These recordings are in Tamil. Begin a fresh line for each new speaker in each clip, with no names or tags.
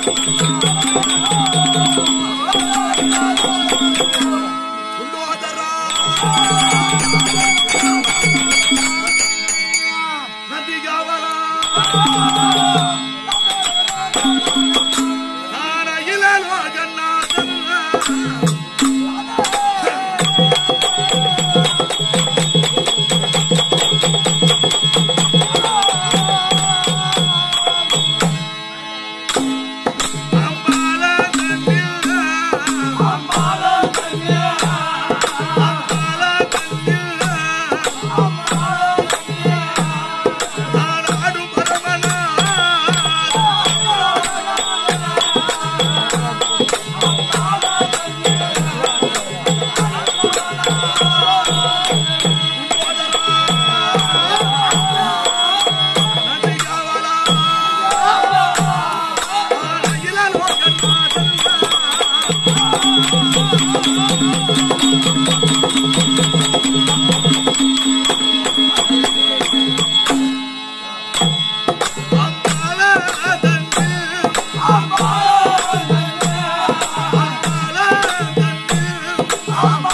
குண்டோதரா நதிகாவலா நாராயண ஜன்னாதன் அம்பால தந்தில் அம்பால தந்தில் நாடாடு பரமனா நதிகாவலா நாராயண ஜன்னாதன் அம்பால தந்தில் அம்பால தந்தில்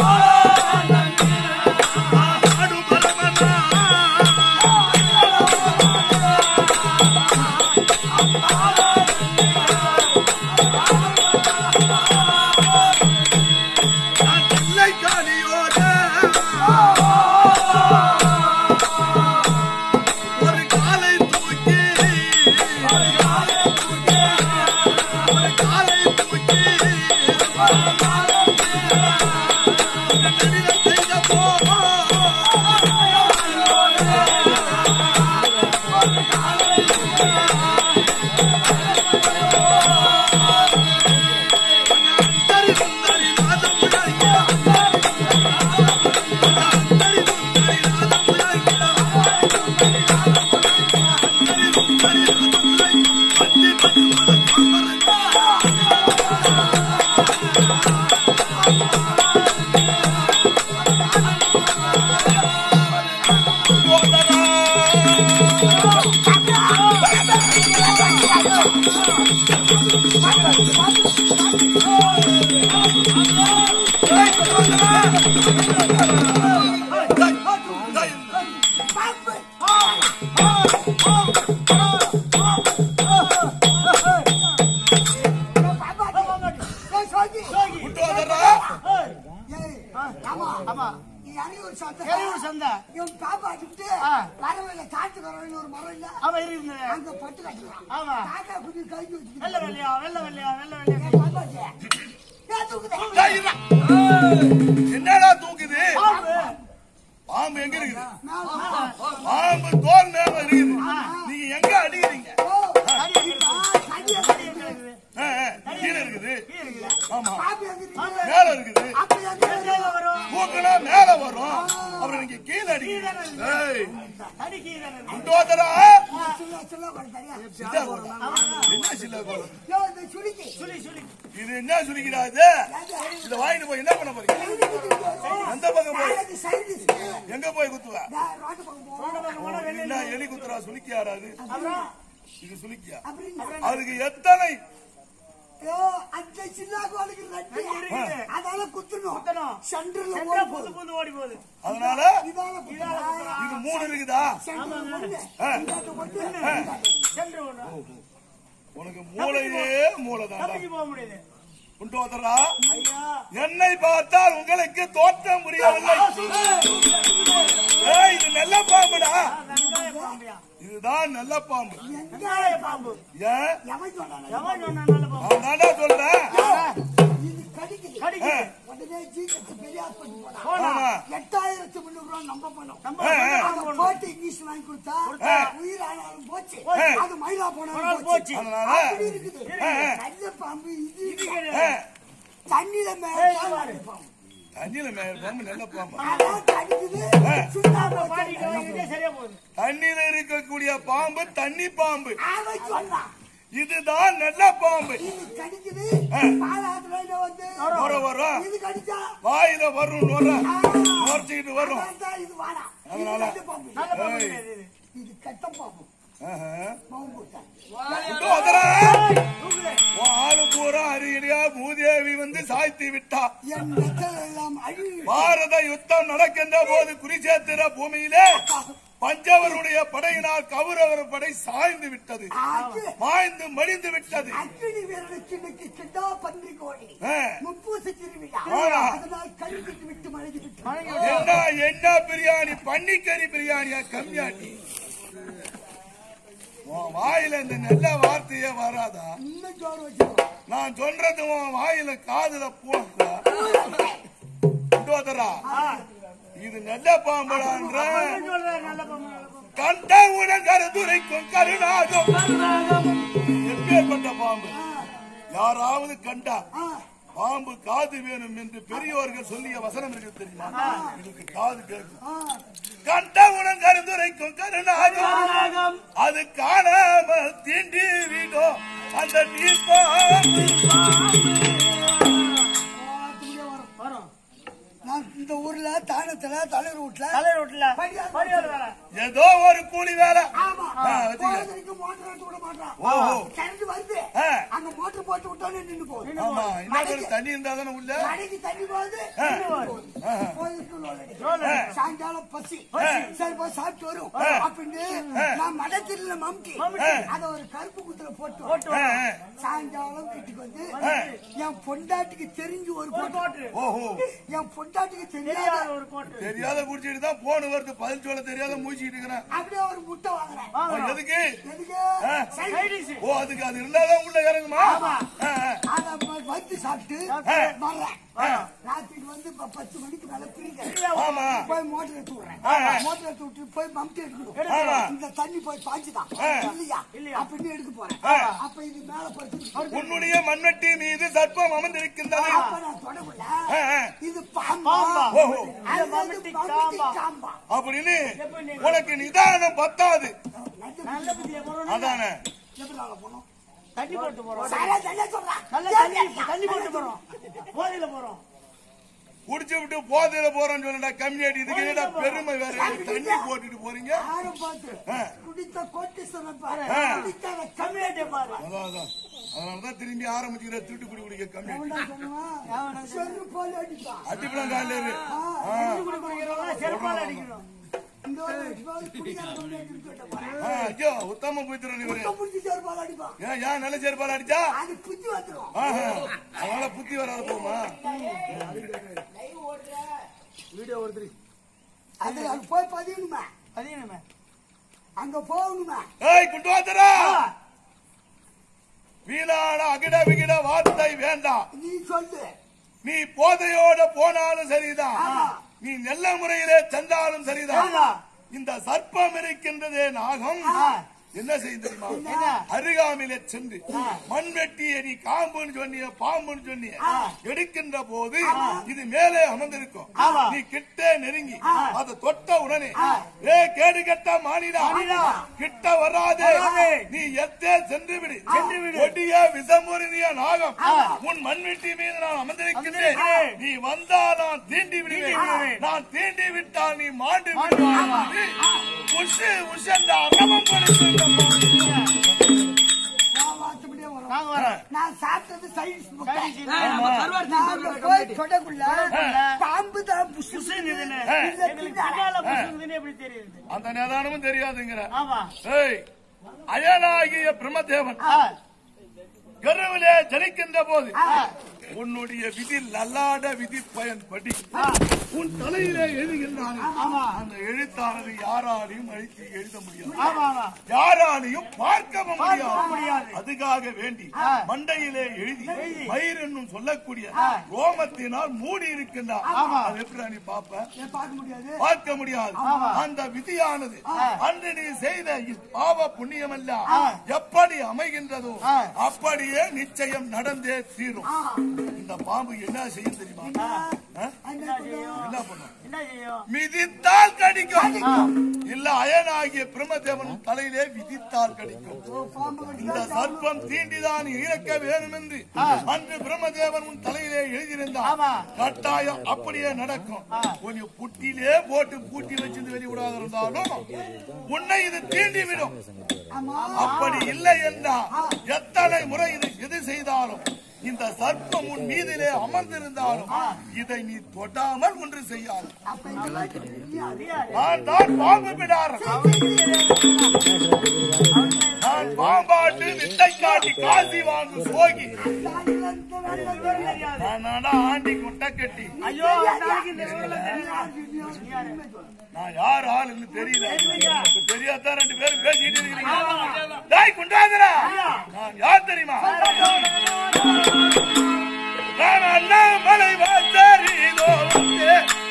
நாடாடு பரமனா நான் பிள்ளை காளியோட ஒரு காலை தூக்கி ஒரு காலை தூக்கி நடிகர் செய்த போகும் தரி சுந்தரி நாதம் உயர்கிற தரி சுந்தரி நாதம் உயர்கிற தரி சுந்தரி நாதம் உயர்கிற பத்தி பத்தி மலர்
எரியூர் சந்தை. ஆ. ஆமா, இருக்குது. ஆமா. வெள்ளை வெள்ளையா, வெள்ளை வெள்ளையா, வெள்ளை வெள்ளையா.
என்னடா தூக்குது
பாம்பு.
பாம்பு எங்க இருக்குது பாம்பு தோல் மேல இருக்குது நீங்க எங்க அடிக்கிறீங்க
கறி இருக்குது. கறி இருக்குது.
ஆ, ஆ, கீழே இருக்குது
கீழே இருக்குது.
ஆமா
பாம்பு.
மேல இருக்குது
எங்கேயில வரும்?
தூக்குனா மேல வரும் அப்புறம் நீங்க கீழே அடிக்கிறீங்க ஏய்,
கறி கீழே இருக்கு.
குண்டோதரா சித்தா கோலம். என்ன சில்லா கோலம்?
சுழி, சுழி.
இது என்ன சுருக்கிறாது இத வாங்கிட்டு போய் என்ன பண்ண போறீங்க எந்த பக்கம் போய் எங்க போய் குத்துவ
ரோடு பக்கம் போனா வெளியே
என்ன எலி குத்துறா சுலுக்கியாராது
அப்புறம்
இது சுலுக்கியா அதுக்கு எத்தனை
இருக்குது.
அதால குத்தணும்
குத்தணும்.
சென்டர்ல
சென்றா
ஓடி
புந்து புந்து ஓடி போகுது.
அதனால
இதால குத்தணும்
இது மூணு இருக்குதா
சென்டர்ல ஒண்ணு
ஆ.
இந்தாண்ட ஒண்ணு
சென்று ஒண்ணு.
உனக்கு மூளையே மூளைதான்
தப்பிச்சு போக முடியுது.
குண்டோதரா
ஐயா.
என்னை பார்த்தால் உங்களுக்கு தோற்றம் புரியவில்லை ஏய், இது நல்ல பாம்புடா
வெங்காய பாம்பியா?
இதுதான் நல்ல பாம்பு
வெங்காய பாம்பு.
ஏன்
எவன் சொன்னானே?
எவன் சொன்னா நல்ல பாம்பு?
நான் தாண்டா சொல்றேன்
இது கடிக்குது
கடிக்குது.
உடனே ஜிஹெச் பெரிய ஹாஸ்பிட்டல் போனா
போனா.
ஆமா
எட்டாயிரத்தி முந்நூறு ரூபாய் நம்ம பணம்
நம்ம
ஆ, ஆ.
அதை
போடணும்.
போட்டு இங்கிலீஷ் வாங்கி கொடுத்தா
கொடுத்தா.
உயிர் ஆனாலும் போச்சு
ஆ.
அது மயிலா
போனாலும்
போனாலும்
போச்சு.
போச்சு
அதனால
அப்படி இருக்குது
ஆ, ஆ.
நல்ல பாம்பு இது
இது
இல்ல.
கிடையாது.
ஏ,
தண்ணியில மேல
ஏய்,
தான்
பாரு.
நல்ல பாம்பு.
தண்ணியில மேல பாம்பு நல்ல பாம்பு
அதான் கடிக்குது
ஆ.
சுண்ணா
அப்ப
போச்சு.
பாடிட்டு வாங்கிட்டே சரியா போகுது.
தண்ணியில இருக்கக்கூடிய பாம்பு தண்ணி பாம்பு
அவன் சொன்னான்
இதுதான் நல்ல பாம்பு
இது கடிக்குது
ஆ.
பாலாத்துல இதை வந்து
நுர வரும்
இது கடிச்சா
வாயில வரும் நுர
ஆ.
நுரைச்சிக்கிட்டு வரும்
அதான் தான் இது வாடா இது
அதனால.
நல்ல பாம்பு
நல்ல பாம்பு
ஏய்.
கிடையாது இது.
இது கெட்ட பாம்பு
ஆஹா.
பாம்பு தான்
குண்டோதரா
தூக்குது.
பூதேவி வந்து சாய்த்து விட்டா
என் ரத்தம் எல்லாம் அழுகி
பாரத யுத்தம் நடக்கின்ற போது குருச்சேத்திர பூமியிலே பஞ்சவருடைய படையினால் கௌரவர் படை சாய்ந்து விட்டது
ஆச்சு
மாய்ந்து மடிந்து விட்டது
அக்கினி வீரனுக்கு இன்னைக்கு கிண்டா பன்றி கோழி
ஆ.
முப்பூசி திருவிழா
ஆமா.
அதனால் கழுவிட்டு விட்டு மழைஞ்சிட்டு
என்ன என்ன பிரியாணி பன்னிக்கறி பிரியாணியா கம்மியாட்டி உன் வாயில இந்த நல்ல வார்த்தையே வராதா
இன்னும் ஜோறு வச்சிருக்கோம்
நான் சொல்றது உன் வாயில காதுல போகுதா தோதரா இது நல்ல பாம்படான்ற
சொல்றேன் நல்ல பொம்மை நல்ல பொம்மை
கண்ட உணங்கருதுரைக்கும் கருணாகம் எப்பேற்பட்ட பாம்பு யாராவது கண்டா பாம்பு காது வேணும் என்று பெரியோர்கள் சொல்லிய வசனம் இருக்கு தெரியுமா இதுக்கு காது கேட்கும் கண்ட உணங்கருதுரைக்கும் கருணாகம் அது காணாம தீண்டி வீடும் அந்த நீர் பாம்பு
வரும்
நான் இந்த ஊர்ல தானத்துல தலைவர் வீட்டுல
தலைவர் வீட்டுல படியார் வேலை
ஏதோ ஒரு கூலி வேலை
ஆமா
ஆ, வச்சுக்க.
போறதுக்கு மோட்டர் ஓட்ட விட மாட்டான்
ஓஹோ.
கரண்ட் வருது
ஆ.
அங்க மோட்டர் போட்டு விட்டோன்னு நின்னு போகுது
ஆமா இன்னொரு தண்ணி இருந்தா தானே உள்ள
மழைக்கு தண்ணி போகுது
ஆ. ஆ.
போயிருக்கு லோலடி.
லோலடி.
சாயங்காலம் பசி சரி போய் சாப்பிட்டு வரும் அப்படின்னு நான் மடத்தில் மம்டி அத ஒரு கருப்பு குத்துல போட்டு
போட்டு
ஆ,
வரும்.
ஆ.
சாயங்காலம் வீட்டுக்கு வந்து என் பொண்டாட்டிக்கு தெரிஞ்சு ஒரு
ஒரு
போட்டு
கோட்டு
ஓஹோ
என் பொண்டாட்டிக்கு தெரியாத
தெரியாத ஒரு கோட்டு
தெரியாத குடிச்சிட்டு தான் போன் வருது பதில் சொல்ல தெரியாத மூச்சிட்டு இருக்கிறேன்
அப்படியே ஒரு முட்டை வாங்குறேன்
வாங்குறோம்.
எதுக்கு
எதுக்கு
ஆ.
சைடிஸ்
ஓ அதுக்கு அது இருந்தாதான் உள்ள இறங்குமா ஆ, ஆ.
அத ம- வந்து சாப்பிட்டு
ஆ.
வர்றேன்
ஆ.
ராத்திரிக்கு வந்து இப்ப பத்து மணிக்கு மேல பிரிக்க
ஆமா
போய் மோட்டர் எடுத்து விடுறேன்
ஆ.
மோட்டர் எடுத்து விட்டு போய் மம்டி எடுக்கணும்
ஆமா.
இந்த தண்ணி போய் பாய்ச்சுதான்
ஆ.
இல்லையா
இல்லையா.
அப்படின்னு எடுக்க போறேன்
ஆ.
அப்ப இது மேல படுத்து
உன்னுடைய மண்வெட்டி மீது சர்ப்பம் அமர்ந்திருக்கின்றது
அப்ப நான் தொடமுல
ஆ, ஆ.
இது பாம்பா
பாம்பா.
ஓஹோ
அது வந்து
மம்முட்டி
மம்முட்டி
காம்பா.
காம்பா
அப்படின்னு உனக்கு நிதானம் பத்தாது
நல்ல புதிய போறோம்
அதானே
எப்படி நாங்க போனோம்
தண்ணி போட்டு போறோம்
சரியா சரியா சொல்றேன்
நல்ல தண்ணி தண்ணி போட்டு போறோம் போதையில போறோம்
குடிச்சு விட்டு போதையில போறோன்னு சொல்லடா கம்மியாடி இதுக்கு என்னடா பெருமை வேற தண்ணி போட்டுட்டு போறீங்க
யாரும் பார்த்து
ஆ.
குடித்த கோட்டி பாரு
ஆ.
குடித்த
கம்மியாட்டே பாரு
அதான் அதான் அதனாலதான் திரும்பி ஆரம்பிச்சுக்கிற திருட்டு குடி குடிக்க கம்மி
எவன்டா சொன்னான்? செரு போல அடிப்பான்.
அடிப்படம் காலையில
தண்ணி குடி குடிக்கிறவங்க செருப்பால அடிக்கணும்
இந்த ஒரு அடிப்பான், குடிக்கார பொண்ணு அடிச்சுட்டு விட்ட பாரு.
ஐயோ உத்தம போய்த்துறோம் இவரு
குத்த புடிச்சு செரு போல அடிப்பான்.
ஏன் ஏன் நல்ல செருப்பால் அடிச்சா
அது புத்தி வந்துரும்.
ஆஹா. அதனால புத்தி வராத போமா
அது அங்க போய் பதியணுமே.
அது என்னமே
அங்க போகணுமே.
ஏய் குண்டு வாத்தரா வீணான அகிட விகிட வார்த்தை வேண்டாம்
நீ சொல்லு
நீ போதையோட போனாலும் சரிதான் நீ நல்ல முறையிலே சென்றாலும் சரிதான்
சரிதான்.
இந்த சர்ப்பம் இருக்கின்றதே நாகம் என்ன செய்யும் தெரியுமா
என்ன?
அருகாமையிலே சென்று மண்வெட்டிய நீ காம்புன்னு சொன்னிய பாம்புன்னு சொன்னிய எடுக்கின்ற போது இது மேலே அமர்ந்திருக்கும்
ஆமா.
நீ கிட்ட நெருங்கி அதை தொட்ட உடனே ஏ கேடு கெட்ட மானிடா
மானிடா.
கிட்ட வராதே
வராதே.
நீ எத்தே சென்று விடு சென்று விடு கொடிய விஷமுறிய நாகம் உன் மண்வெட்டி மீது நான் அமர்ந்திருக்கின்றேன்
அமர்ந்திருக்கிறேன்.
நீ வந்தா நான் தீண்டி விடுவேன்
விடுவேன்.
நான் தீண்டி விட்டால் நீ மாண்டு
மாண்டு
விடுவாய் உஷு உஷு அந்த அரவம் கொடுக்கின்ற
நான் வாசப்படியே வரும்.
நாங்க வரோம்
நான் சாப்பிட்டது சைன்ஸ் முட்டை.
சைடிஸ்
நாங்க போய் தொடக்குள்ள பாம்பு தான் புசு
புசுன்னு இதுன்னு.
இதுல
எங்களுக்கு
பின்னால.
பின்னால புசுங்குதுன்னு எப்படி தெரியுது
அந்த நிதானமும் தெரியாதுங்கிற
ஆமா
ஏய் அயனாகிய பிரம்மதேவன்
ஆ,
கருவிலே ஜனிக்கின்ற போது
ஆ,
உன்னுடைய விதி லல்லாட விதி பயன்படி உன் தலையிலே எழுதுகின்றான்
ஆமா.
அந்த எழுத்தானது யாராலையும் அழித்து எழுத முடியாது
ஆமா ஆமா
யாராலையும் பார்க்கவும்
பார்க்கவும்
முடியாது
முடியாது.
அதுக்காக வேண்டி
ஆ.
மண்டையிலே எழுதி
எழுதி.
மயிர் என்னும் சொல்லக்கூடிய
ஆ.
ரோமத்தினால் மூடி இருக்கின்றார்
ஆமா.
அது எப்படி நீ பார்ப்ப
ஏன் பார்க்க முடியாது
பார்க்க முடியாது
ஆமா.
அந்த விதியானது
ஆ.
அன்று நீ செய்த பாவ புண்ணியம் எல்லாம்
ஆ.
எப்படி அமைகின்றதோ
ஆ.
அப்படியே நிச்சயம் நடந்தே தீரும் இந்த பாம்பு என்ன செய்யும் தெரியுமா ஆ?
அந்த
என்ன பண்ணும்
என்ன செய்யும்
மிதித்தால் கடிக்கும் இல்ல அயனாகிய பிரம்மதேவன் தலையிலே விதித்தால் கடிக்கும்
பாம்பு
இந்த
கடிச்சா
சர்ப்பம் தீண்டிதான் இறக்க வேணும் என்று அன்று பிரம்மதேவன் உன் தலையிலே எழுதியிருந்தான்
ஆமா.
கட்டாயம் அப்படியே நடக்கும் கொஞ்சம் புட்டிலே போட்டு பூட்டி வச்சிருந்து வெளிய விடாத இருந்தாலும் உன்னை இது தீண்டி விடும்
ஆமா
அப்படி இல்லை என்றால் எத்தனை முறை இது எது செய்தாலும் இந்த சர்ப்பம் உன் மீதிலே அமர்ந்திருந்தாலும் இதை நீ தொடாமல் ஒன்று செய்யாது
அப்ப இதெல்லாம் தெரியாது.
நான் தான் பாம்பு பிடாரன் நான் பாம்பாட்டு வித்தை காட்டி காசி வாங்கு சோகி
நான் இந்த வேலை தெரியாது.
நான் நானா ஆண்டி குட்டை கட்டி
ஐயோ அந்த ஆளுக்கு இந்த விவரம் தெரியாது.
நான் யார் ஆளுன்னு தெரியல இப்ப தெரியாதான் ரெண்டு பேரும் பேசிட்டு இருக்கீங்க டாய் குண்டாதரா நான் யார் தெரியுமா நான் அண்ணாமலை வாசரிலோ வந்து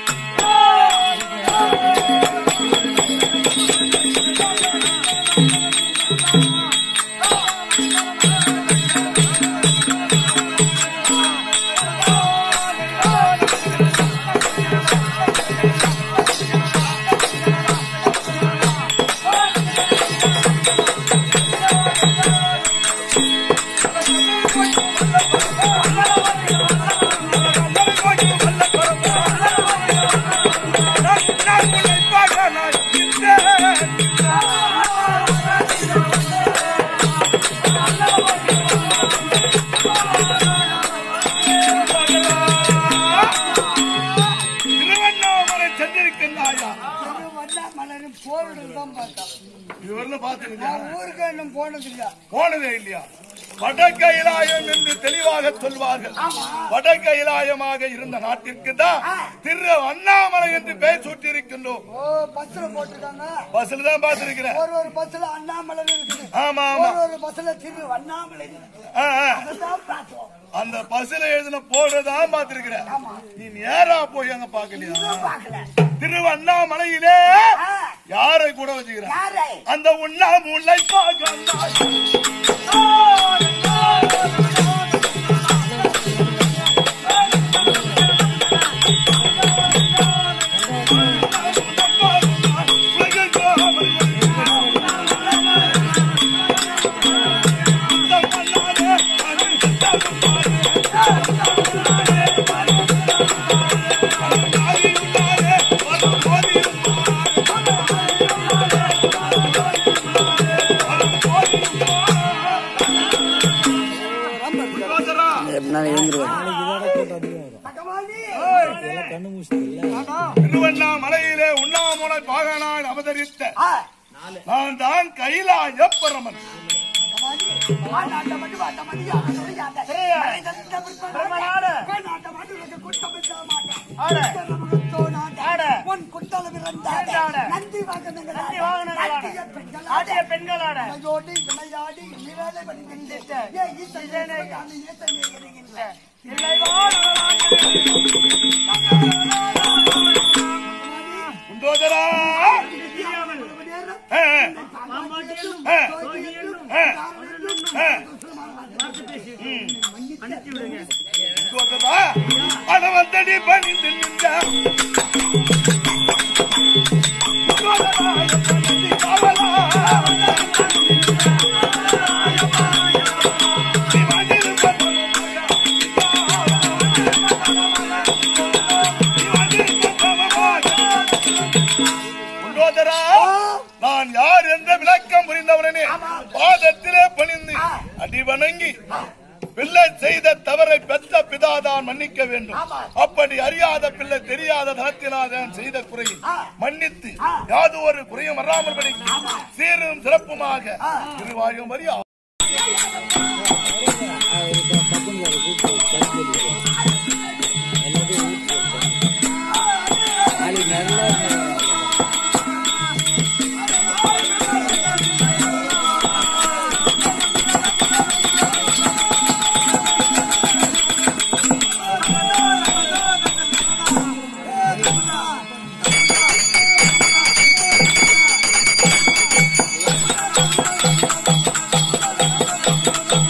நான் உன்னை பார்க்க நான் இருந்தேன். திருவண்ணாமலை சென்றிருக்கின்றாயா
இது வந்தா மலரும் போறது தான் பார்த்தோம்.
இவர்ல பாத்துருங்க
நான் ஊருக்கு இன்னும் போனது இல்ல.
போனதே இல்லையா வடக்கைலாயம் என்று தெளிவாக சொல்வார்கள் வடக்கைலாயமாக இருந்த நாட்டிற்கு தான் திரு அண்ணாமலை என்று பெயர் சூட்டியிருக்கின்றோம்
ஓ பஸ்ல போட்டுருக்காங்க
பஸ்ல தான் பார்த்திருக்கிறேன்
ஒரு ஒரு பஸ்ல அண்ணாமலை இருக்குது
ஆமா ஆமா
ஒரு ஒரு பஸ்ல திரு அண்ணாமலை இருக்குது
ஆ, ஆ.
அதான் பார்த்தோம்
அந்த பஸ்ல எழுதின போடுறதான் பார்த்திருக்கிறேன் நீ நேரா போய் அங்க பாக்கலையா
இன்னும் பார்க்கல
திருவண்ணாமலையிலே
ஆ,
யாரை கூட வச்சுக்கிறேன்
யாரை
அந்த உண்ணாமுல்லை பாகம்
பகவானே
திருவண்ணாமலையிலே உண்ணாமுலை பாகனாய் அவதரித்த
ஆ,
நான் தான் கைலாய பரமன்
பகவானே ஆண்டாண்ட மடி வாண்ட மடி யானை யானை மலை தந்த பிரம்மனாட நாட்ட மாட்டு உனக்கு குட்டம் பிடிச்ச மாட்டேன்
ஆட.
நமக்கு தோணாத
ஆட.
உன் குட்டளவு இருந்தாட
இருந்தாட.
நந்தி வாகனங்கள்
நந்தி வாகனங்கள் ஆட.
ஆட்டிய பெண்கள்
ஆடிய பெண்களோட
விளையாடி விளையாடி நிழலை வடிகின்ற ஏ ஈசனை காணி ஏத்தனை எறிகின்ற
இல்லை வாழ்வாங்க.
குண்டோதரா
தெரியாமல்
நேரம்
ஆ, ஆ.
பாம்பாட்டியும்
ஆ.
சோகியும்
ஆ. ஆ.
வார்த்தை பேசி மன்னித்து விடுங்க
குண்டோதரா அனவந்தடி பணிந்து நின்ற குண்டோதரா, எப்பனதி காவலா. சிவனிருப்பதோமயா. குண்டோதரா நான் யார் என்ற விளக்கம் புரிந்தவனே பாதத்திலே பணிந்து அடி வணங்கி பிள்ளை செய்த தவறை பெற்ற பிதாதான் மன்னிக்க வேண்டும் அப்படி அறியாத பிள்ளை தெரியாத தனத்தினாதான் செய்த குறையை மன்னித்து யாது ஒரு குறையும் வராமல் படி சீரும் சிறப்புமாக திருவாயும் வரி
ஆ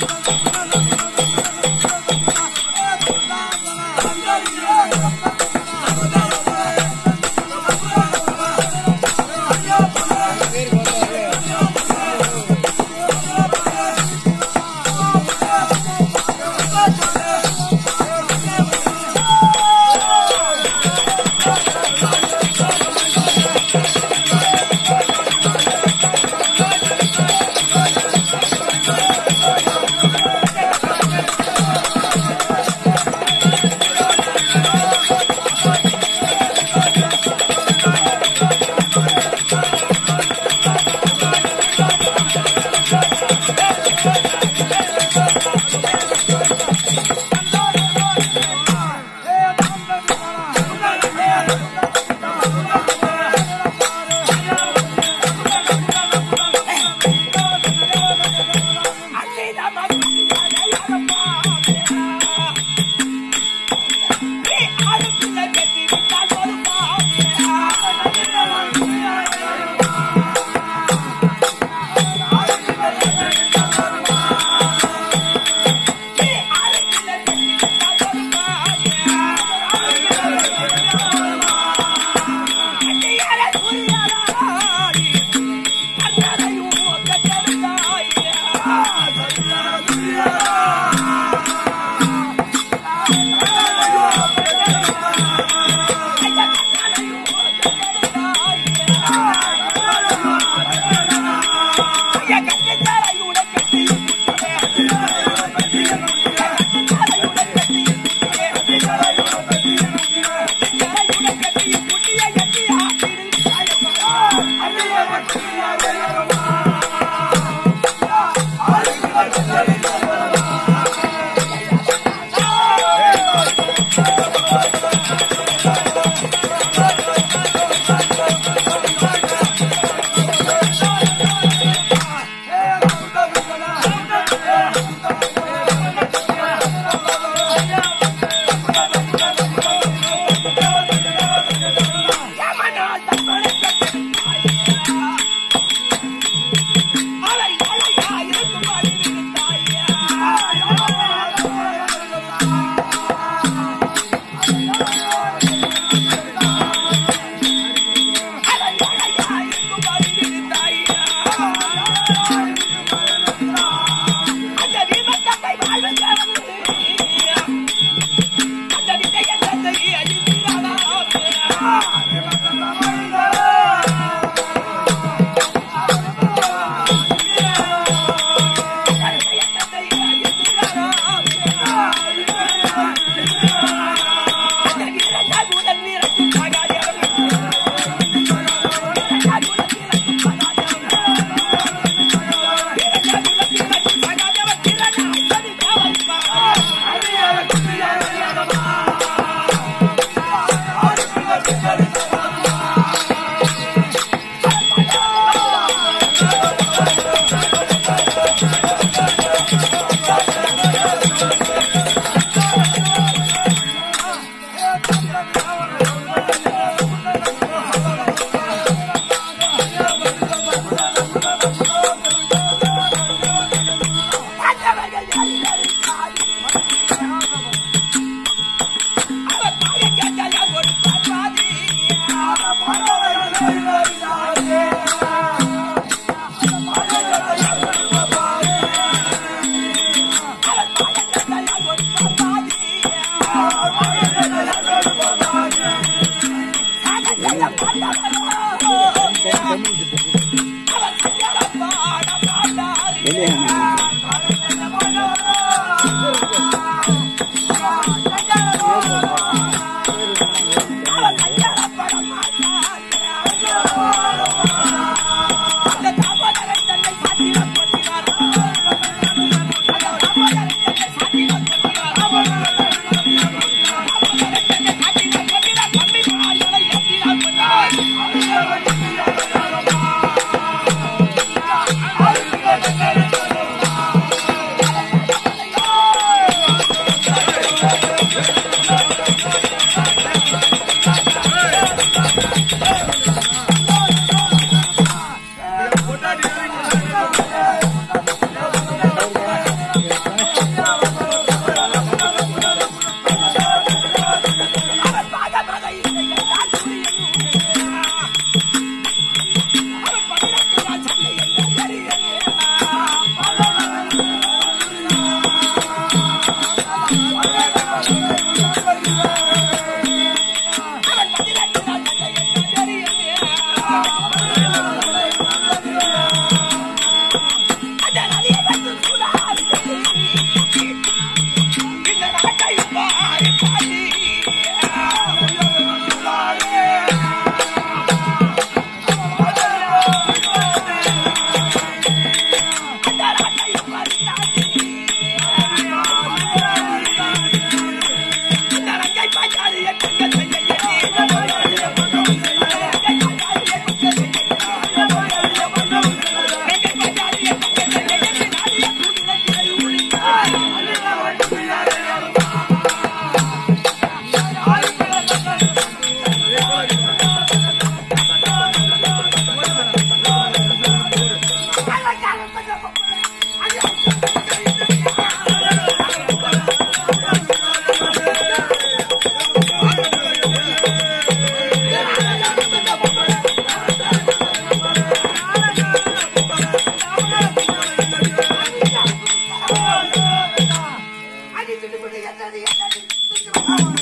என்னடி என்னடி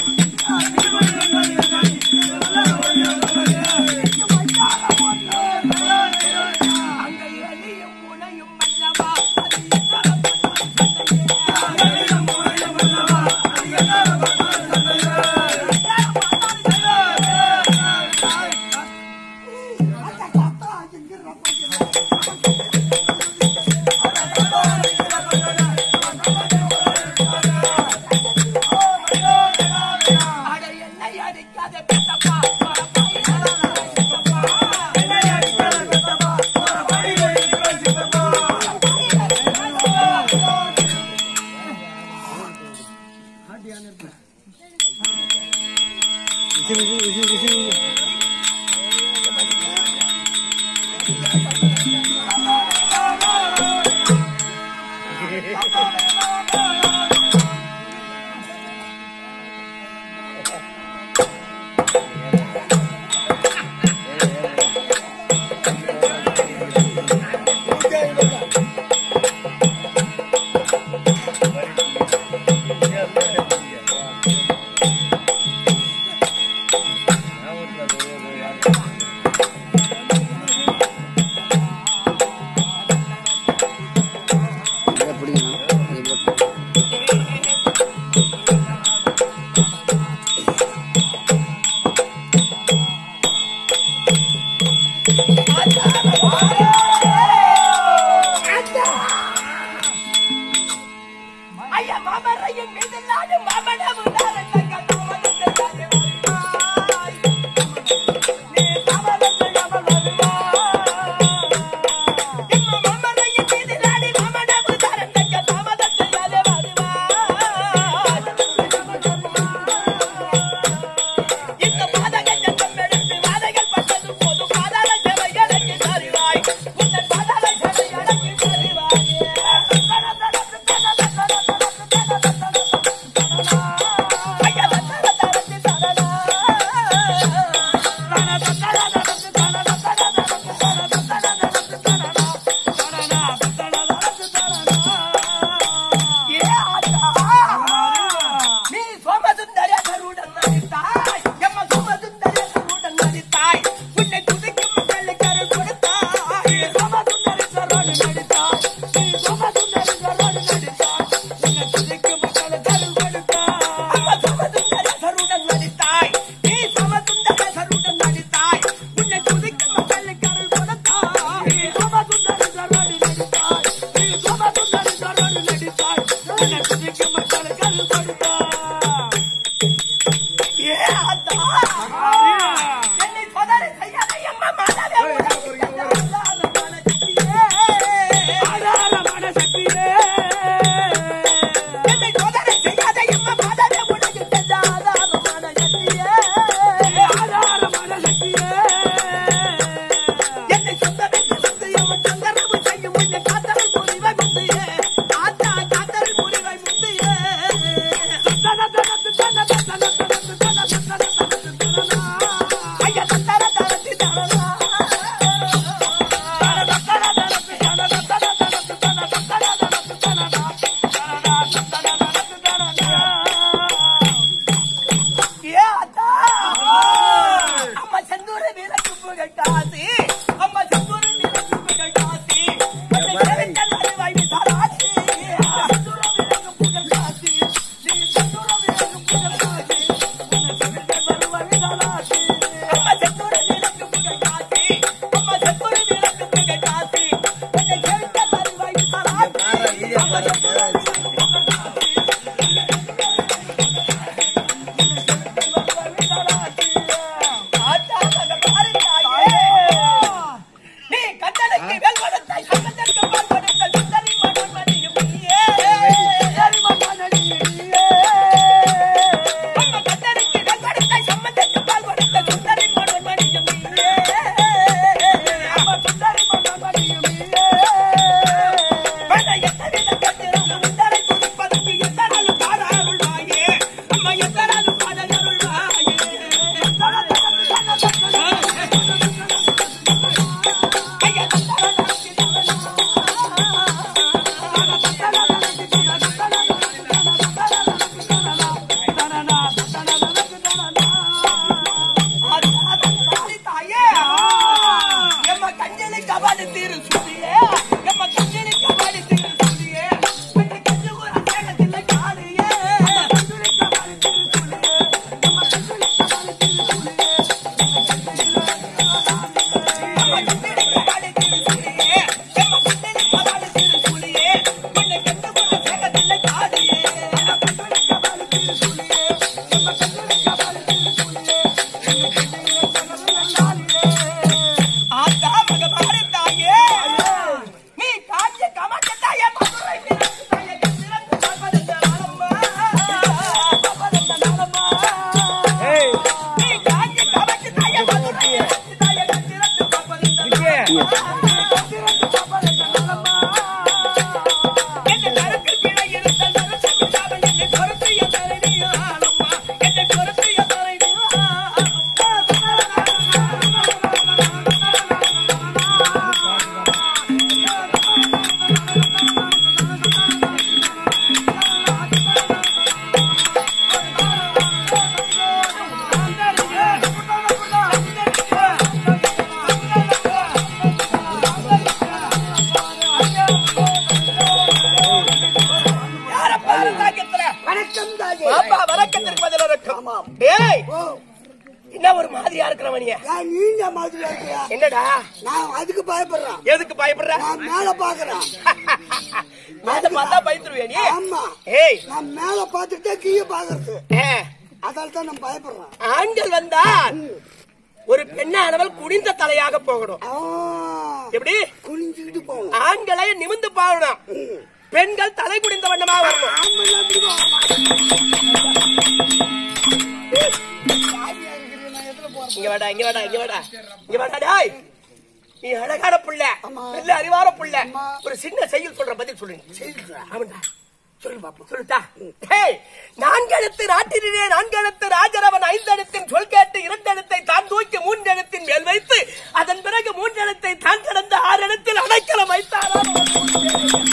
அங்க எலியும் முனையும் மன்னவா அது என்ன
அந்த தாத்தா எங்கிற போய்
அட என்னை அடிக்காத பெத்தப்பா ஐயா மாமரையின் மீது நானும் மாமனமும் தாரத்தங்க தாமதத்தை வருவாய். நீ தாமதத்தை அவள் வருவாய். எம்மா மாமரையின் மீது நாடி மாமனமும் தாரத்தங்க தாமதத்தை அது வருவாய். இந்த பாதகத்தை தம்மெடுத்து வாதைகள் பட்டது போதும் பாதாள சேவை எனக்கு தருவாய் உன்னை பாதாள சேவை எனக்கு தருவாயே நீ சோமசுந்தரிய கருடன் நடித்தாய் எம்ம சோமசுந்தரிய கருடன் நடித்தாய் உன்னை துதிக்கும் மக்களுக்கு அருள் கொடுத்தாய் நீ சோமசுந்தரி கருடன் நடித்தாய் நீ சோமசுந்தரி கருடன் நடித்தாய் உன்னை துதிக்கும் மக்களுக்கு அருள் கொடுத்தாய் அம்மா சோமசுந்தரிய கருடன் நடித்தாய் நீ சோமசுந்தரிய கருடன் நடித்தாய் உன்னை துதிக்கும் மக்களுக்கு அருள் கொடுத்தாய் நீ சோமசுந்தரி கருடன் நடித்தாய் நீ சோமசுந்தரி கருடன் நடித்தாய் உன்னை துதிக்கும் மக்களுக்கு அருள் கொடுத்தாய் ஏ அத்தா என்னை சோதனை செய்யாத எம்மா மாதாவே ஆதாரமான சக்தியே என்னை சோதனை செய்யாத எம்மா மாதாவே உனக்கு தந்த ஆதாரமான சக்தியே ஆதாரமான சக்தியே என்னை சொந்தமென்று வந்து எவன் சங்கரவு செய்யும் உன்னை காத்தல் புரிவை முந்தையே ஆத்தா காத்தல் புரிவை முந்தையே அரசாங்கத்துல
வணக்கம் தாஜி
பாப்பா வணக்கத்திற்கு பதில் இருக்கும்
ஆமாம்.
டேய்
ஓ
என்ன ஒரு மாதிரியா இருக்கிறவனிய
ஏன் நீங்க மாதிரி இருக்கிறா
என்னடா
நான் அதுக்கு பயப்படுறேன்
எதுக்கு பயப்படுற
நான் மேல பாக்குறேன்
மேல பார்த்தா பயந்துருவியா நீ
ஆமா
ஏய்
நான் மேல பாத்துட்டே கீழே பாக்குறது
ஏ,
அதால தான் நான் பயப்படுறேன்
ஆண்கள் வந்தால் ஒரு பெண்ணானவள் குனிந்த தலையாக போகணும்
ஆ,
எப்படி
குனிஞ்சுக்கிட்டு போகணும்
ஆண்களை நிமிந்து பாடணும் பெண்கள் தலை குனிந்த வண்ணமா வரணும்
ஆம்பளை அப்படி போக
இங்க வாடா இங்க வாடா இங்க வாடா இங்க வாடா டேய் நீ அழகான புள்ள நல்ல அறிவார புள்ள ஒரு சின்ன செய்யுள் சொல்ற பதில் சொல்லுங்க ஆமாண்டா சொல்லு பாப்போம் சொல்லுட்டா ஹேய் நான்கெழுத்து நாட்டிலே நான்கெழுத்து ராஜரவன் ஐந்தெழுத்தின் சொல் கேட்டு இரண்டெழுத்தை தான் தூக்கி மூன்றெழுத்தின் மேல் வைத்து அதன் பிறகு மூன்றெழுத்தை தான் கடந்த ஆறு இடத்தில் அடைக்கலம் வைத்தாராம் அவர் மூன்று பேரை.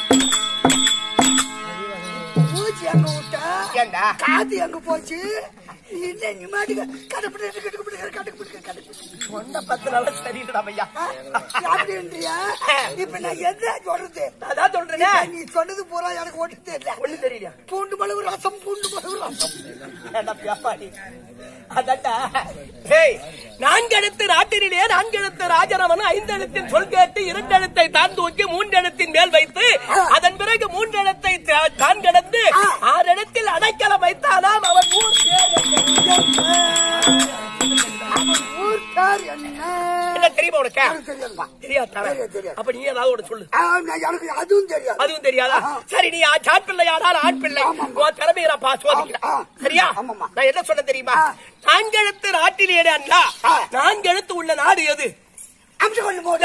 பூச்சி அங்க விட்டா
ஏண்டா
காத்து எங்க போச்சு நீ என்ன நீ மாட்டுக்க கடுப்பிட்டு கடுப்பிட்டு கடுப்பிட்டு கடுப்பிட்டு
சொன்ன பத்து நாள் சரிடா ஐயா
அப்படின்றியா இப்ப நான் என்ன சொல்றது
அதான் சொல்றேனே
நீ சொன்னது பூரா எனக்கு ஒண்ணு தெரியல
ஒண்ணு தெரியல
பூண்டு மளவு ரசம் பூண்டு மளவு ரசம்
ஏண்டா பியாப்பாடி? அதான்டா. டேய், நான்கெழுத்து நாட்டினிலே நான்கெழுத்து ராஜரவன் ஐந்தெழுத்தின் சொல் கேட்டு இரண்டெழுத்தை தான் தூக்கி மூன்றெழுத்தின் மேல் வைத்து அதன் பிறகு மூன்றெழுத்தை தா- தான் கடந்து ஆறு இடத்தில் அடைக்கலம் வைத்தானாம் அவன் ஊர் பேர் என்ன?
அவன் ஊர் பேர் என்ன
என்ன தெரியுமா உனக்கு
எனக்கு தெரியாதுப்பா.
தெரியாதா
தெரியாது, தெரியாது.
அப்ப நீ ஏதாவது ஒண்ணு சொல்லு
ஆ, நான் எனக்கு அதுவும் தெரியாது
அதுவும் தெரியாதா சரி நீ ஆ- ஆண் பிள்ளையானால் ஆண் பிள்ளை உன் திறமையை நான் பா- சோதிக்கிறேன்
ஆ.
சரியா
ஆமாம்மா.
நான் என்ன சொன்ன தெரியுமா
ஆ.
நான்கெழுத்து நாட்டிலே அண்ணா
ஆ.
நான்கெழுத்து உள்ள நாடு எது
அம்ச கொண்டு போடு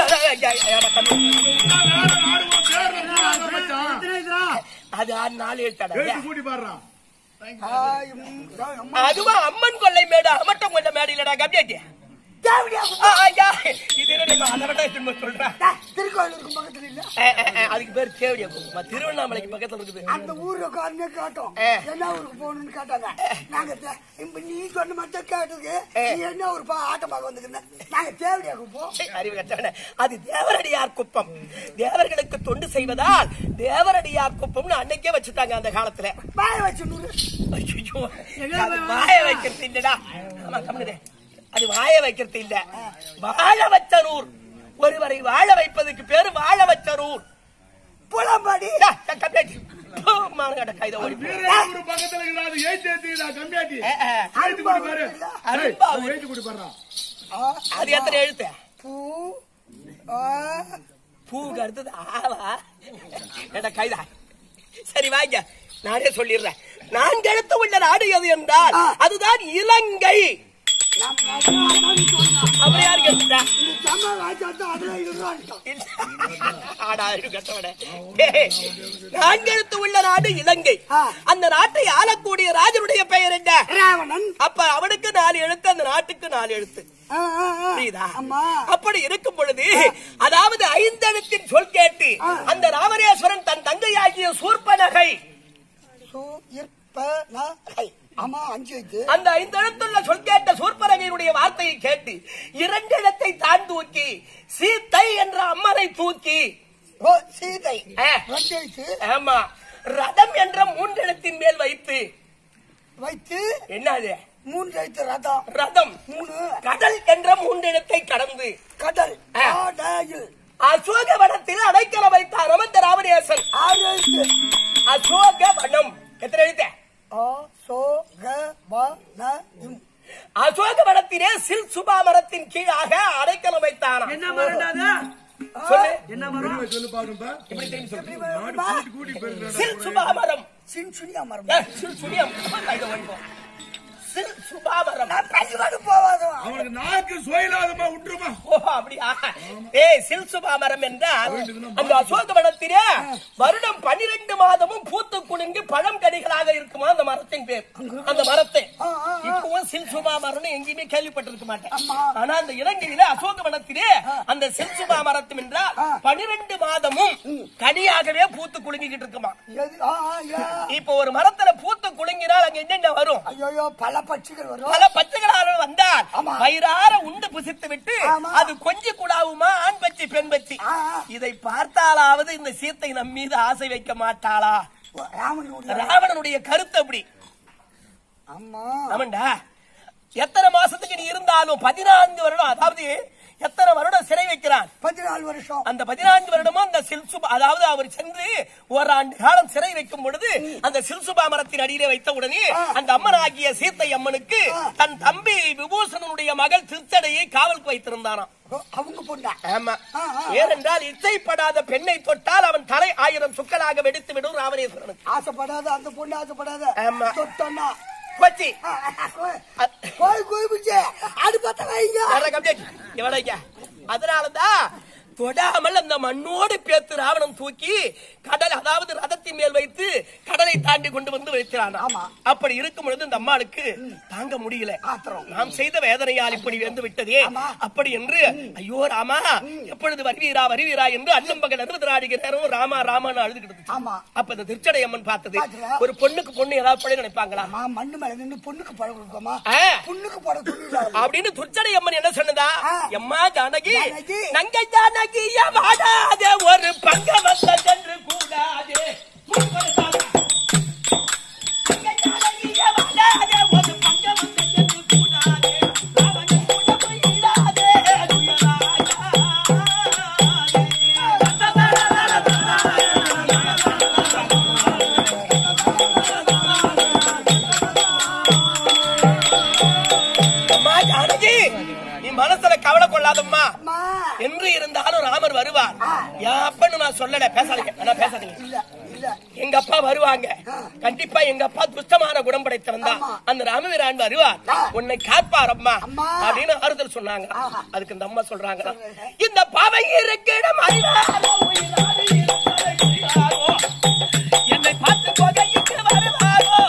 அது ஆறு நாலு எழுத்தாடா
கூட்டி பாடுறான்
ஆய், ம், ஆய், அம்மா.
அதுவா அம்மன் கொள்ளை மேடு அமட்டம் கொண்ட மேடு இல்லடா கம்மியாட்டி
தேவடியா
ஆ, ஐயா, இது என்ன நீ அதை விட திரும்ப சொல்றேன்
டா, திருக்கோயிலுக்கு பக்கத்துல இல்ல
ஏ, ஏ, ஏ, அதுக்கு பேர் தேவடியா குப்பமா திருவண்ணாமலைக்கு பக்கத்துல இருக்குது
அந்த ஊருக்காரனே கேட்டோம்
ஏ.
என்ன ஊருக்கு போகணும்னு கேட்டாங்க நாங்க தே- இப்ப நீ சொன்ன மட்டும் கேட்டதுக்கு
ஏ.
நீ என்ன ஒரு பா ஆட்டம் பார்க்க வந்துருந்த நாங்க தேவடியாக்கு போ
ஏய், அறிவு கட்டவனே. அது தேவரடியார் குப்பம் தேவர்களுக்கு தொண்டு செய்வதால் தேவரடியார் குப்பம்னு அன்னைக்கே வச்சுட்டாங்க அந்த காலத்துல
பாய வச்சு நூறு
ஐயோ, அது வாய வைக்கிறது இல்லடா ஆமா கம்முனு அது வாய வைக்கிறது இல்ல வாழ வச்சரூர் ஒருவரை வாழ வைப்பதற்கு பேரு வாழ வச்சரூர்
புலம்பாடி
டா, டா, கம்மியாட்டி. போ, மானங்கட்ட கைதை ஓடி போ.
ஒரு பக்கத்துல இருக்கிறாரு ஏத்தி ஏத்திடா கம்மியாட்டி
ஏ, ஏ,
ஏத்தி கூட்டி பாரு
அரும்பா
ஏய், ஏத்தி கூட்டி பாடுறான்
அது எத்தனை எழுத்து
பூ ஆ,
பூக்கு அடுத்தது ஆவா ஏடா கைதா சரி வாங்க நானே சொல்லிடுறேன் நான்கு எழுத்து உள்ள நாடு எது என்றால் அதுதான் இலங்கை
நம்ம அம்மான்னு சொன்னா.
அப்புறம் யாருக்கு எடுத்துட்டா
இந்த ஜம்மா வாய்ச்சாத்தான் அதுல இருறான்ட்டான்
ஆடா, இரு கட்டவனே. ஏய், நான்கு எழுத்து உள்ள நாடு இலங்கை
ஆ.
அந்த நாட்டை ஆளக்கூடிய ராஜனுடைய பெயர் என்ன
ராவணன்
அப்ப அவனுக்கு நாலு எழுத்து அந்த நாட்டுக்கு நாலு எழுத்து
ஆ, ஆ, ஆ.
புரியுதா
அம்மா
அப்படி இருக்கும் பொழுது அதாவது ஐந்தெழுத்தின் சொல் கேட்டு அந்த ராமரேஸ்வரன் தன் தங்கையாகிய சூர்பனகை
சு இற்ப ந ஐ. அம்மா அஞ்சு வைத்து
அந்த ஐந்தெழுத்துள்ள சொல் கேட்ட சூர்பனகையினுடைய வார்த்தையை கேட்டு இரண்டிடத்தை தான் தூக்கி சீத்தை என்ற அம்மனை தூக்கி
ஓ சீதை
ஆ.
ரெண்டு வைத்து
ஆமா ரதம் என்ற மூன்றெழுத்தின் மேல் வைத்து
வைத்து
என்னது
மூன்று வைத்து ரதம்
ரதம்
மூணு
கடல் என்ற மூன்றெழுத்தை கடந்து
கடல்
ஆ.
ஆடாயில்
அசோகவனத்தில் அடைக்கலம் வைத்தார் அமர்ந்த ராமரேசன்
ஆறு எழுத்து
அசோகவனம் எத்தனை எழுத்த
ஆ சோ க வ ந இம்
அசோகவனத்திலே சில் சுபா மரத்தின் கீழாக அடைக்கலம் வைத்தாராம்
என்ன மரம்டா அது?
சொல்லு
என்ன மரம்
சொல்லு பாருப்பா
எப்படி தெரியும் சொல்லு
கூட்டி கூட்டி போயிருக்காரு
சில் சுபா மரம்
சின் சுனியா மரம்
ஏ, சில் சுனியம் கையில வாங்கிக்கோ. சில் சுபா மரம்
நான் பள்ளிக்கூடம் போவாதவன்
அவனுக்கு நாக்கு சுயலாதமா விட்டுருமா
ஓ அப்படியா ஏய் சில் சுபா மரம் என்றால் அந்த அசோகவனத்திலே வருடம் பன்னிரண்டு மாதமும் பூத்து குலுங்கி பழம் கனிகளாக இருக்குமா அந்த மரத்தின் பேர் அந்த மரத்தை
ஆ, ஆ, ஆ.
இப்பவும் சில் சுபா மரம்னு எங்கேயுமே கேள்விப்பட்டிருக்க மாட்டேன்
ஆமா.
ஆனா அந்த இலங்கையில அசோகவனத்திலே அந்த சில் சுபா மரத்தும் என்றால் பன்னிரண்டு மாதமும் கனியாகவே பூத்து குலுங்கிக்கிட்டு இருக்குமா
எது ஆ ஆ யா
இப்போ ஒரு மரத்துல பூத்து குலுங்கினால் அங்க என்னென்ன வரும்
ஐயோ பல பட்சிகள் வரும்
பல பச்சைகளாக வந்தால்
ஆமா.
வயிறார உண்டு புசித்து விட்டு
ஆமா.
அது கொஞ்சி கூடாவுமா ஆண் பச்சி பெண் பச்சி
ஆ, ஆ.
இதை பார்த்தாலாவது இந்த சீத்தை நம் மீது ஆசை வைக்க மாட்டாளா
ராமனுடைய
ராவணனுடைய கருத்து அப்படி
அம்மா
ஆமாண்டா எத்தனை மாசத்துக்கு நீ இருந்தாலும் பதினான்கு வருடம் அதாவது எத்தனை வருடம் சிறை வைக்கிறான்
பதினாலு வருஷம்
அந்த பதினான்கு வருடமும் அந்த சில்சுபா அதாவது அவர் சென்று ஓராண்டு காலம் சிறை வைக்கும் பொழுது அந்த சில்சுபா மரத்தின் அடியிலே வைத்த உடனே அந்த அம்மனாகிய சீத்தை அம்மனுக்கு தன் தம்பி விபூஷணனுடைய மகள் திருச்சடையை காவலுக்கு வைத்திருந்தானாம்
ஓ, அவங்க பொண்ணா
ஆமா
ஆ, ஆ.
ஏனென்றால் இச்சைப்படாத பெண்ணை தொட்டால் அவன் தலை ஆயிரம் சுக்கலாக வெடித்து விடும் ராவணேஸ்வரனுக்கு
ஆசைப்படாத அந்த பொண்ணு ஆசைப்படாத
ஆமா.
தொட்டோன்னா
கொச்சி
ஆ, ஆ, கோய், கோய் கோய் பிடிச்சே அது பத்த வைங்க
யாரா கம்ப்ளீட் எவடைங்க அதனாலதான் தொடாமல் அந்த மண்ணோடு பேத்து ராவணன் தூக்கி கடல் அதாவது ரதத்தின் மேல் வைத்து கடலை தாண்டி கொண்டு வந்து வைக்கிறான்
ஆமா.
அப்படி இருக்கும் பொழுது இந்த அம்மாளுக்கு தாங்க முடியல
ஆத்திரம்.
நாம் செய்த வேதனையால் இப்படி வந்து விட்டதே
ஆமா.
அப்படி என்று ஐயோ ராமா எப்பொழுது வருவீரா வருவீரா என்று அண்ணன் பகல் அறுபது நாடிக நேரம் ராமா ராமான்னு அழுதுகிட்டு
ஆமா.
அப்ப இந்த திருச்சடை அம்மன் பார்த்தது
பார்த்ததா?
ஒரு பொண்ணுக்கு பொண்ணு ஏதாவது பழக நினைப்பாங்களா
அம்மா மண்ணு மேல நின்று பொண்ணுக்கு பழம் கொடுக்கோமா
ஆ.
பொண்ணுக்கு பழம் துணியில
அப்படின்னு துர்ச்சடை அம்மன் என்ன சொன்னதா
ஆ.
எம்மா ஜானகி
ஜானகி.
நங்கை ஜானகி வாடாதே ஒரு பங்க வந்த சென்று கூடாதே முப்பது சாதா. நங்கை ஜானகி வாடாதே ஒரு பங்க வந்த சென்று கூடாதே அவனை கூட போயிடாதே அம்மா ஜானகி நீ மனசுல கவலை கொள்ளாதம்மா
அம்மா
என்று இருந்தாலும் ராமர் வருவார் என் அப்பன்னு நான் சொல்லல பேசாதீங்க நான் பேசாதீங்க
இல்ல இல்ல
எங்க அப்பா வருவாங்க கண்டிப்பா எங்க அப்பா துஷ்டமான குணம் படைத்தவன் தான்
ஆமா.
அந்த ராமவீரான் வருவார் உன்னை காப்பார் அம்மா
அம்மா.
அப்படின்னு ஆறுதல் சொன்னாங்க
ஆஹா.
அதுக்கு இந்த அம்மா சொல்றாங்க இந்த பாவை இருக்கிற மறியாரோ, உயிராறு இருக்கிற உயிராரோ. என்னை பார்த்து புகையிட்டு வருவாரோ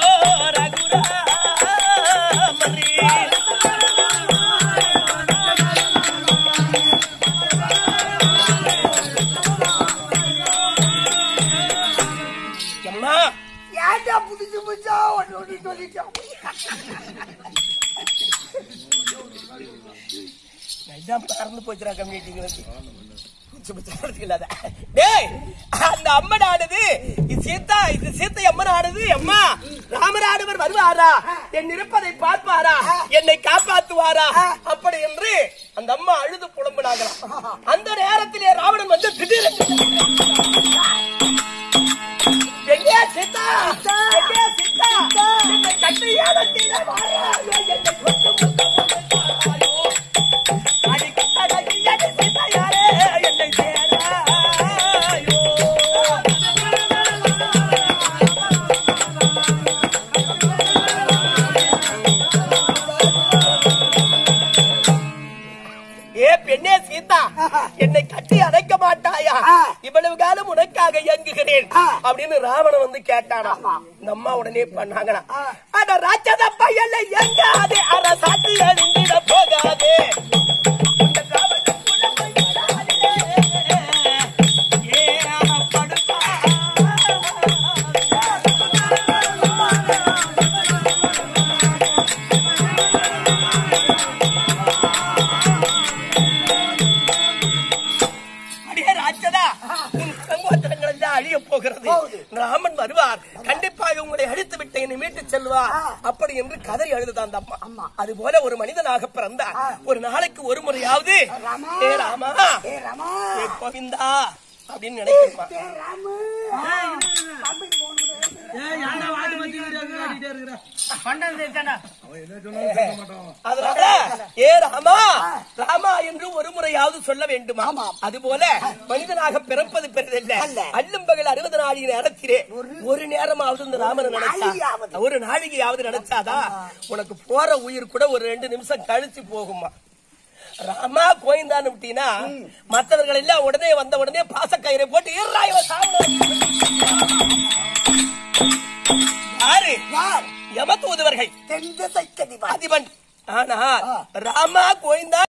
ரகுராமரே. அம்மா
ஏன்டா புதுசு புதுசா ஒண்ணு ஒண்ணு சொல்லிட்டோம்
இதான் மறந்து போச்சுடா கம்யூனிட்டிங்களுக்கு இல்லாத டேய் அந்த அம்மனானது இது சீதா இது சீத்தை அம்மனானது அம்மா ராமராடவர் வருவாரா என் இருப்பதை பார்ப்பாரா என்னை காப்பாத்துவாரா அப்படி என்று அந்த அம்மா அழுது புலம்பினாங்களாம் அந்த நேரத்திலே ராவணன் வந்து திடீரென்று எங்கே சீதா எங்கே சீதா என்னை கட்டியாளத்திலே வாராயோ என்னை கொண்டு முத்தம் கொடுத்து வாராயோ அடிக்கடி அடி சீதா யாரே என்னை சேராயோ ஏ பெண்ணே சீதா என்னை கட்டி அடைக்க மாட்டாயா இவ்வளவு காலம் உனக்காக இயங்குகிறேன் அப்படின்னு ராவணன் வந்து கேட்டானா இந்த அம்மா உடனே பண்ணாங்களா அட ராட்சத பையல எங்காதே அரசாட்சி அழிந்திட போகாதே இந்த ராவணனுக்குள்ள போய் விடாதே. ஏ படுப்பா அடியே ராட்சதா உன் சங்கோத்திரங்கள் எல்லாம் அழிய போகிறது ராமன் வருவார் கண்டிப்பாக உங்களை அழித்து விட்டு என்னை மீட்டு செல்வார் அப்படி என்று கதறி அழுதுதான் அந்த அம்மா அது போல ஒரு மனிதனாக பிறந்தார் ஒரு நாளைக்கு ஒரு முறையாவது
ராமா.
ஏ ராமா
ஏ ராமா
ஏ கோவிந்தா அப்படின்னு நினைக்கிறமா
ஏ ராமு தம்பிக்கு போன்
அதனால ஏ ராமா ராமா என்று ஒரு முறையாவது சொல்ல வேண்டுமா அது போல மனிதனாக பிறப்பது பெரிதல்ல அல்லும் பகல் அறுபது நாளின் நேரத்திலே ஒரு நேரமாவது இந்த ராமனை நினைச்சா
நாழிகையாவது.
ஒரு நாழிகையாவது நினைச்சாதான் உனக்கு போற உயிர் கூட ஒரு ரெண்டு நிமிஷம் கழிச்சு போகுமா ராமா கோயந்தான்னு விட்டீங்கன்னா மற்றவர்கள் எல்லாம் உடனே வந்த உடனே பாசக்கயிறை போட்டு ஏறா இவன் சாவணும் யாரு
யார்
யம தூதுவர்கள்
தென் திசைக்கதிபதி
அதிபன் ஆனால் ராமா கோயந்தா